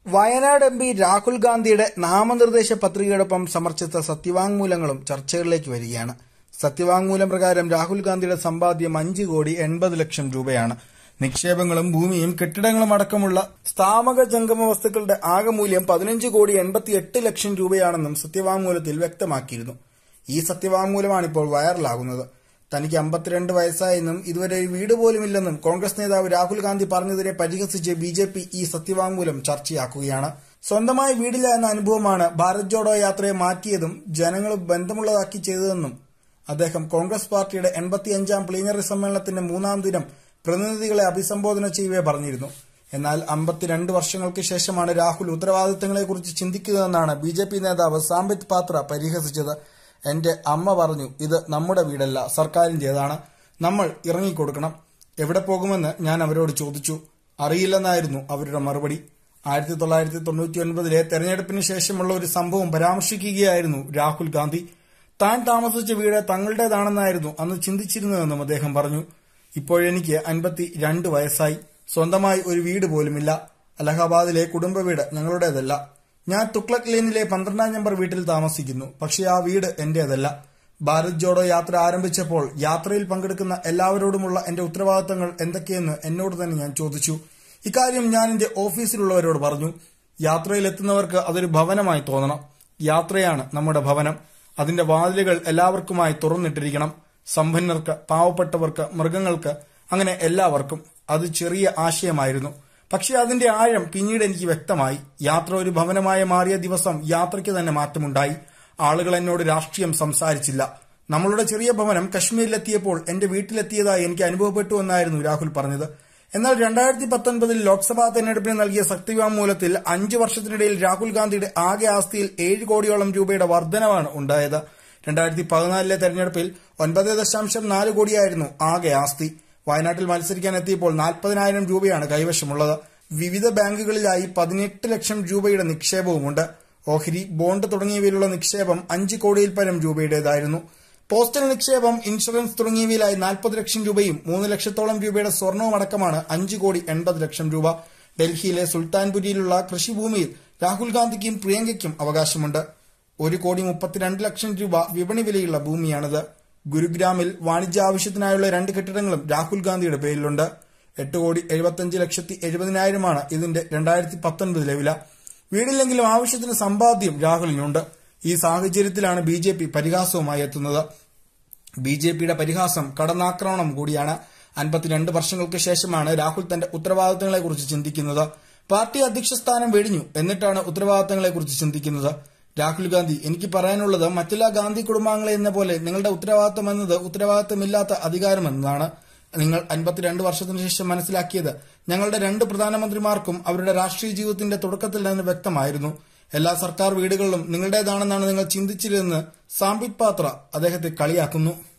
Wayanad M P Rahul ഗാന്ധിയുടെ നാമനിർദ്ദേശ പത്രികയോടൊപ്പം സമർപ്പിച്ച സത്യവാങ്മൂലങ്ങളും ചർച്ചകളിലേക്ക് വരികയാണ് സത്യവാങ്മൂലം പ്രകാരം രാഹുൽ ഗാന്ധിയുടെ സമ്പാദ്യം അഞ്ച് കോടി എൺപത് ലക്ഷം രൂപയാണ് നിക്ഷേപങ്ങളും ഭൂമിയും കെട്ടിടങ്ങളും അടക്കമുള്ള സ്ഥാപക ജംഗമ വസ്തുക്കളുടെ ആകെ മൂല്യം പതിനഞ്ച് കോടി എൺപത്തി എട്ട് ലക്ഷം രൂപയാണെന്നും സത്യവാങ്മൂലത്തിൽ വ്യക്തമാക്കിയിരുന്നു ഈ സത്യവാങ്മൂലമാണ് ഇപ്പോൾ വൈറലാകുന്നത് തനിക്ക് അമ്പത്തിരണ്ട് വയസ്സായെന്നും ഇതുവരെ ഒരു വീട് പോലുമില്ലെന്നും കോൺഗ്രസ് നേതാവ് രാഹുൽ ഗാന്ധി പറഞ്ഞതിനെ പരിഹസിച്ച് ബി ജെ പി ഈ സത്യവാങ്മൂലം ചർച്ചയാക്കുകയാണ് സ്വന്തമായി വീടില്ല എന്ന അനുഭവമാണ് ഭാരത് ജോഡോ യാത്രയെ മാറ്റിയതും ജനങ്ങൾ ബന്ധമുള്ളതാക്കി ചെയ്തതെന്നും അദ്ദേഹം കോൺഗ്രസ് പാർട്ടിയുടെ എൺപത്തിയഞ്ചാം പ്ലീനറി സമ്മേളനത്തിന്റെ മൂന്നാം ദിനം പ്രതിനിധികളെ അഭിസംബോധന ചെയ്യവേ പറഞ്ഞിരുന്നു എന്നാൽ അമ്പത്തിരണ്ട് വർഷങ്ങൾക്ക് ശേഷമാണ് രാഹുൽ ഉത്തരവാദിത്തങ്ങളെക്കുറിച്ച് ചിന്തിക്കുന്നതെന്നാണ് ബി ജെ പി നേതാവ് സാംബിത് പാത്ര പരിഹസിച്ചത് എന്റെ അമ്മ പറഞ്ഞു ഇത് നമ്മുടെ വീടല്ല സർക്കാരിന്റേതാണ് നമ്മൾ ഇറങ്ങിക്കൊടുക്കണം എവിടെ പോകുമെന്ന് ഞാൻ അവരോട് ചോദിച്ചു അറിയില്ലെന്നായിരുന്നു അവരുടെ മറുപടി ആയിരത്തി തൊള്ളായിരത്തി തൊണ്ണൂറ്റി ഒൻപതിലെ തെരഞ്ഞെടുപ്പിന് ശേഷമുള്ള ഒരു സംഭവം പരാമർശിക്കുകയായിരുന്നു രാഹുൽ ഗാന്ധി താൻ താമസിച്ച വീട് തങ്ങളുടേതാണെന്നായിരുന്നു അന്ന് ചിന്തിച്ചിരുന്നതെന്നും അദ്ദേഹം പറഞ്ഞു ഇപ്പോഴെനിക്ക് അൻപത്തി രണ്ട് വയസ്സായി സ്വന്തമായി ഒരു വീട് പോലുമില്ല അലഹബാദിലെ കുടുംബ വീട് ഞങ്ങളുടേതല്ല ഞാൻ തുക്ലക് ലേനിലെ പന്ത്രണ്ടാം നമ്പർ വീട്ടിൽ താമസിക്കുന്നു പക്ഷേ ആ വീട് എന്റേതല്ല ഭാരത് ജോഡോ യാത്ര ആരംഭിച്ചപ്പോൾ യാത്രയിൽ പങ്കെടുക്കുന്ന എല്ലാവരോടുമുള്ള എന്റെ ഉത്തരവാദിത്തങ്ങൾ എന്തൊക്കെയെന്ന് എന്നോട് തന്നെ ഞാൻ ചോദിച്ചു ഇക്കാര്യം ഞാൻ എന്റെ ഓഫീസിലുള്ളവരോട് പറഞ്ഞു യാത്രയിൽ എത്തുന്നവർക്ക് അതൊരു ഭവനമായി തോന്നണം യാത്രയാണ് നമ്മുടെ ഭവനം അതിന്റെ വാതിലുകൾ എല്ലാവർക്കുമായി തുറന്നിട്ടിരിക്കണം സമ്പന്നർക്ക് പാവപ്പെട്ടവർക്ക് മൃഗങ്ങൾക്ക് അങ്ങനെ എല്ലാവർക്കും അത് ചെറിയ ആശയമായിരുന്നു പക്ഷെ അതിന്റെ ആഴം പിന്നീട് എനിക്ക് വ്യക്തമായി യാത്ര ഒരു ഭവനമായി മാറിയ ദിവസം യാത്രയ്ക്ക് തന്നെ മാറ്റമുണ്ടായി ആളുകൾ എന്നോട് രാഷ്ട്രീയം സംസാരിച്ചില്ല നമ്മളുടെ ചെറിയ ഭവനം കശ്മീരിലെത്തിയപ്പോൾ എന്റെ വീട്ടിലെത്തിയതായി എനിക്ക് അനുഭവപ്പെട്ടു എന്നായിരുന്നു രാഹുൽ പറഞ്ഞത് എന്നാൽ രണ്ടായിരത്തി പത്തൊൻപതിൽ ലോക്സഭാ തെരഞ്ഞെടുപ്പിന് നൽകിയ സത്യവാങ്മൂലത്തിൽ അഞ്ചു വർഷത്തിനിടയിൽ രാഹുൽ ഗാന്ധിയുടെ ആകെ ആസ്തിയിൽ ഏഴ് കോടിയോളം രൂപയുടെ വർധനവാണ് ഉണ്ടായത് രണ്ടായിരത്തി പതിനാലിലെ തെരഞ്ഞെടുപ്പിൽ ഒൻപത് ദശാംശം നാല് കോടിയായിരുന്നു ആകെ ആസ്തി വയനാട്ടിൽ മത്സരിക്കാൻ എത്തിയപ്പോൾ നാൽപ്പതിനായിരം രൂപയാണ് കൈവശമുള്ളത് വിവിധ ബാങ്കുകളിലായി പതിനെട്ട് ലക്ഷം രൂപയുടെ നിക്ഷേപവുമുണ്ട് ഓഹരി ബോണ്ട് തുടങ്ങിയവയിലുള്ള നിക്ഷേപം അഞ്ച് കോടിയിൽ പരം രൂപയുടേതായിരുന്നു പോസ്റ്റൽ നിക്ഷേപം ഇൻഷുറൻസ് തുടങ്ങിയവയിലായി നാൽപ്പത് ലക്ഷം രൂപയും മൂന്ന് ലക്ഷത്തോളം രൂപയുടെ സ്വർണവും അടക്കമാണ് അഞ്ച് കോടി എൺപത് ലക്ഷം രൂപ ഡൽഹിയിലെ സുൽത്താൻപുരിയിലുള്ള കൃഷിഭൂമിയിൽ രാഹുൽ ഗാന്ധിക്കും പ്രിയങ്കയ്ക്കും അവകാശമുണ്ട് ഒരു കോടി മുപ്പത്തിരണ്ട് ലക്ഷം രൂപ വിപണി വിലയുള്ള ഭൂമിയാണിത് ഗുരുഗ്രാമിൽ വാണിജ്യ ആവശ്യത്തിനായുള്ള രണ്ട് കെട്ടിടങ്ങളും രാഹുൽ ഗാന്ധിയുടെ പേരിലുണ്ട് എട്ട് കോടി എഴുപത്തിയഞ്ച് ലക്ഷത്തി എഴുപതിനായിരമാണ് ഇതിന്റെ രണ്ടായിരത്തി പത്തൊൻപതിലെ വില വീടില്ലെങ്കിലും ആവശ്യത്തിന് സമ്പാദ്യം രാഹുലിനുണ്ട് ഈ സാഹചര്യത്തിലാണ് ബി ജെ പി പരിഹാസവുമായി എത്തുന്നത് ബി ജെ പിയുടെ പരിഹാസം കടന്നാക്രമണം കൂടിയാണ് അൻപത്തിരണ്ട് വർഷങ്ങൾക്ക് ശേഷമാണ് രാഹുൽ തന്റെ ഉത്തരവാദിത്തങ്ങളെക്കുറിച്ച് ചിന്തിക്കുന്നത് പാർട്ടി അധ്യക്ഷ സ്ഥാനം വെടിഞ്ഞു എന്നിട്ടാണ് ഉത്തരവാദിത്തങ്ങളെക്കുറിച്ച് ചിന്തിക്കുന്നത് രാഹുൽ ഗാന്ധി എനിക്ക് പറയാനുള്ളത് മറ്റെല്ലാ ഗാന്ധി കുടുംബാംഗങ്ങളെ എന്ന പോലെ നിങ്ങളുടെ ഉത്തരവാദിത്തം എന്നത് ഉത്തരവാദിത്തമില്ലാത്ത അധികാരമെന്നതാണ് നിങ്ങൾ അൻപത്തിരണ്ട് വർഷത്തിനു ശേഷം മനസ്സിലാക്കിയത് ഞങ്ങളുടെ രണ്ട് പ്രധാനമന്ത്രിമാർക്കും അവരുടെ രാഷ്ട്രീയ ജീവിതത്തിന്റെ തുടക്കത്തിൽ തന്നെ വ്യക്തമായിരുന്നു എല്ലാ സർക്കാർ വീടുകളിലും നിങ്ങളുടേതാണെന്നാണ് നിങ്ങൾ ചിന്തിച്ചിരുന്നത് സാംബിത് പാത്ര അദ്ദേഹത്തെ കളിയാക്കുന്നു